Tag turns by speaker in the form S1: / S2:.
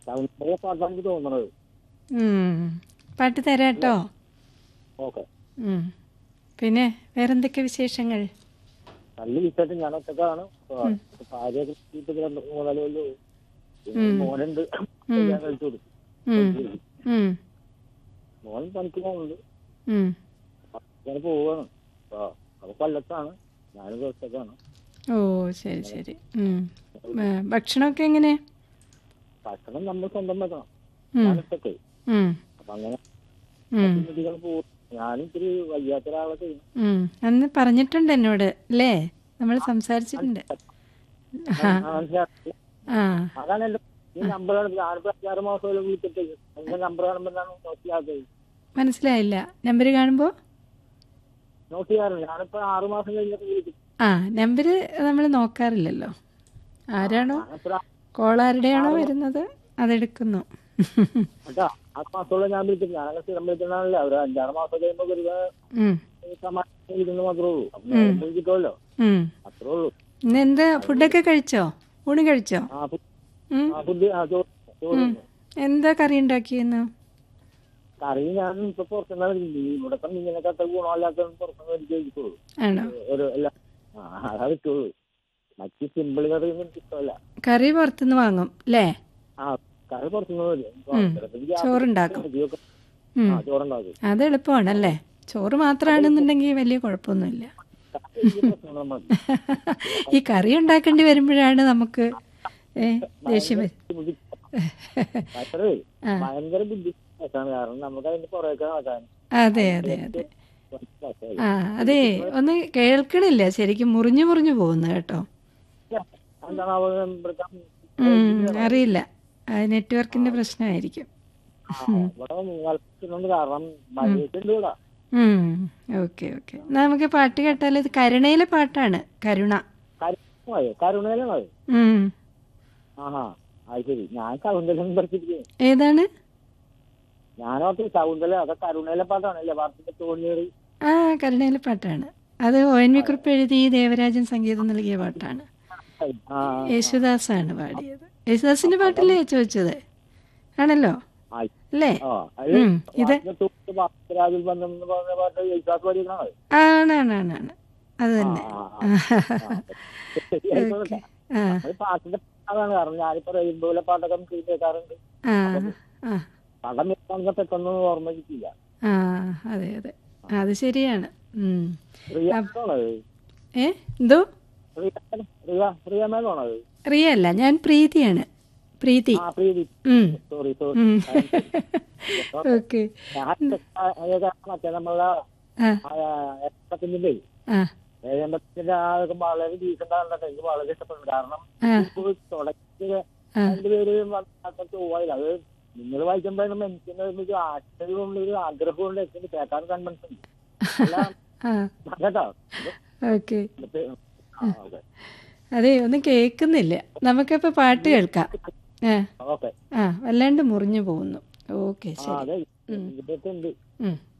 S1: സൗന്ദര്യ പാട്ടാണ് എനിക്ക് തോന്നുന്നത്
S2: ഉം. പാട്ട് തരാം കേട്ടോ
S1: ഓക്കെ
S2: ഉം. പിന്നെ വേറെന്തൊക്കെ വിശേഷങ്ങൾ
S1: നല്ല വിശേഷം ഞാൻ ഒറ്റക്കാണ് ഭാര്യ മൂന്നാല് കൊല്ലു മോനുണ്ട് ഞാൻ കഴിച്ചു കൊടുത്തു
S2: ഉം. ഉം.
S1: മോൻ പണിക്ക് പോകുന്നുണ്ട്
S2: ഉം.
S1: ഞാൻ പോവാണ് അപ്പൊ അപ്പൊ കൊല്ലത്താണ് ഞാനും ഒറ്റക്കാണ്
S2: ഓ ശരി ശരി ഉം. ഏ, ഭക്ഷണമൊക്കെ എങ്ങനെ
S1: ഭക്ഷണം നമ്മൾ സ്വന്തം വെക്കണം
S2: ഉം.
S1: ഞാൻ ഒറ്റക്ക്
S2: ഉം.
S1: അപ്പൊ അങ്ങനെ
S2: ഉം.
S1: ഇതികൾ പോകും ഞാനും ഇത്തിരി വയ്യാത്ത ഒരാളെ ചെയ്യും
S2: ഉം. അന്ന് പറഞ്ഞിട്ടുണ്ട് എന്നോട് അല്ലേ നമ്മൾ സംസാരിച്ചിട്ടുണ്ട് ആ
S1: ആ, മനസ്സിലായി.
S2: ആ
S1: അതാണ് എന്റെ ഈ നമ്പറാണ് ഞാനിപ്പോ അഞ്ചാറ് മാസം വിളിച്ചിട്ട് എന്റെ നമ്പർ കാണുമ്പോഴാണ് നോട്ട് ചെയ്യാത്തത്
S2: മനസ്സിലായില്ല നമ്പർ കാണുമ്പോൾ
S1: നോട്ട് ചെയ്യാറുണ്ട് ഞാനിപ്പോ ആറു മാസം കഴിഞ്ഞിട്ട് വിളിക്കും
S2: ആ നമ്പർ നമ്മൾ നോക്കാറില്ലല്ലോ ആരാണോ
S1: ഞാനിപ്പോ
S2: കോൾ ആരുടെയാണോ വരുന്നത് അതെടുക്കുന്നു
S1: കേട്ടോ ആറ് മാസത്തോളം ഞാൻ വിളിക്കും ഞാനൊക്കെ സ്ഥിരം വിളിക്കുന്നതാണല്ലോ ഒരു അഞ്ചാറ് മാസം കഴിയുമ്പോ വെറുതെ
S2: ഉം.
S1: സമാധാനം വിളിക്കുന്നത് മാത്രമേ ഉള്ളൂ അപ്പൊ നേരം കിട്ടുമല്ലോ
S2: ഉം.
S1: അത്രേ ഉള്ളൂ
S2: ഇന്ന് എന്താ ഫുഡൊക്കെ കഴിച്ചോ ഊണ് കഴിച്ചോ
S1: ആ ഫു-
S2: ഉം.
S1: ആ ഫുഡ് ആ ചോറ് ചോറ് തിന്നു.
S2: എന്താ കറി ഉണ്ടാക്കിയെന്ന്
S1: കറി ഞാൻ ഇപ്പൊ പുറത്തുനിന്നാണ് ഇവിടെ തന്നെ ഇങ്ങനെ കത്ത ഗുണമില്ലാത്ത പുറത്തുനിന്ന് എനിക്ക് കഴിക്കുള്ളൂ
S2: ആണോ
S1: ഒരു എല്ലാ ആ അതാ കിട്ടുള്ളൂ മറ്റ് സിമ്പിൾ കറി ഒന്നും എനിക്ക് ഇഷ്ടമല്ല
S2: കറി പുറത്തുനിന്ന് വാങ്ങും അല്ലേ
S1: ആ കറി പുറത്തുനിന്ന് വരും
S2: ഉം. ചോറുണ്ടാക്കും. ഉം.
S1: ആ ചോറുണ്ടാക്കും
S2: അത് എളുപ്പമാണല്ലേ ചോറ് മാത്രമാണെന്നുണ്ടെങ്കിൽ വലിയ കുഴപ്പമൊന്നുമില്ല
S1: കറി വലിയ പ്രശ്നമാണ് നമുക്ക്.
S2: ഈ കറി ഉണ്ടാക്കേണ്ടി വരുമ്പോഴാണ് നമുക്ക് ഏ, ദേഷ്യം വരും
S1: ബുദ്ധി- ഭയങ്കര
S2: ആ.
S1: ഭയങ്കര ബുദ്ധിമുട്ടാണ് കാരണം നമുക്ക് അതിന്റെ പുറകെ നടക്കാൻ
S2: അതെ അതെ അതെ ആ അതെ ഒന്ന് കേൾക്കണില്ല ശരിക്കും മുറിഞ്ഞു മുറിഞ്ഞു പോകുന്നു കേട്ടോ
S1: എന്താണ് അവ ഇവിടുത്തെ
S2: ഉം, അറിയില്ല നെറ്റ്വർക്കിന്റെ പ്രശ്നമായിരിക്കും
S1: ഇവിടെ നിൽക്കുന്നുണ്ട് കാരണം മഴയൊക്കെയുണ്ട് ഇവിടെ
S2: ഓക്കെ ഓക്കെ നമുക്ക് പാട്ട് കേട്ടാൽ ഇത് കരുണയിലെ പാട്ടാണ് കരുണ
S1: കരുണയോ കരുണയിലാണോ അത്?
S2: ഉം.
S1: ആഹാ അത് ശരി ഞാൻ കൗണ്ടലം പഠിച്ചിരിക്കുന്നു
S2: ഏതാണ്
S1: ഞാനോർത്ത് ശകുന്തല അതൊക്കെ കരുണയിലെ പാട്ടാണല്ലേ പാട്ടിന്റെ തോന്നിയത്
S2: ആ കരുണയിലെ പാട്ടാണ് അത് ഒ എൻ വി കുറിപ്പ് എഴുതി ദേവരാജൻ സംഗീതം നൽകിയ പാട്ടാണ്
S1: ആ
S2: യേശുദാസാണ് പാടിയത് യേശുദാസിന്റെ പാട്ടല്ലേ ചോദിച്ചത് ആണല്ലോ
S1: ആ,
S2: അല്ലേ
S1: ആ അത്
S2: ഉം, ഇത്
S1: രാജുൽ ബന്ധം എന്ന് പറഞ്ഞ പാട്ട് യേശുദാസ് പാടിയതാണ്
S2: ആണാണാണാണ് അത് തന്നെ ഓക്കെ ആ
S1: അത് പാട്ടിന്റെ പാട്ടാണ് കാരണം ഞാനിപ്പോ റെയിൻബോയിലെ പാട്ടൊക്കെ നമുക്ക് കേൾക്കാറുണ്ട്
S2: ആ ആ
S1: പടം വെക്കാണെങ്കിൽ പെട്ടെന്ന് ഓർമ്മ കിട്ടില്ല
S2: ആ അതെ അതെ അത് ശരിയാണ് ഉം.
S1: റിയാണത്
S2: ഏ എന്തോ
S1: റിയ റിയ മേലാണത്
S2: റിയ അല്ല ഞാൻ പ്രീതിയാണ് പ്രീതി
S1: ആ പ്രീതി
S2: ഉം.
S1: സോറി സോറി
S2: ഉം. ഓക്കെ
S1: ഞാൻ മറ്റേ നമ്മളെ
S2: ആ
S1: എട്ടത്തിന്റെ
S2: ആ
S1: ഏഴെമ്പത്തിന്റെ ആ ഒരു വളരെ ഡീസന്റ് ആണെന്നൊക്കെ എനിക്ക് വളരെ ഇഷ്ടപ്പെട്ടു കാരണം
S2: ആ
S1: ഇപ്പോൾ തുടങ്ങിയ
S2: ആ.
S1: രണ്ടുപേര് ചൊവ്വായില്ല അത് നിങ്ങൾ വായിക്കുമ്പോഴും എനിക്ക് ആശ്ചര്യമുണ്ട് ഒരു ആഗ്രഹമുണ്ട് എനിക്ക് കേൾക്കാൻ കൺവെൻഷൻ
S2: ആ
S1: കേട്ടോ
S2: ഓക്കെ
S1: എന്നിട്ട് ആ, ഓക്കെ
S2: അതെ ഒന്നും കേൾക്കുന്നില്ല നമുക്കപ്പോൾ പാട്ട് കേൾക്കാം ആ
S1: ഓക്കെ
S2: ആ വല്ലാണ്ട് മുറിഞ്ഞു പോകുന്നു ഓക്കെ
S1: ആ
S2: ശരി
S1: അതെ ഇതൊക്കെ ഉണ്ട്
S2: ഉം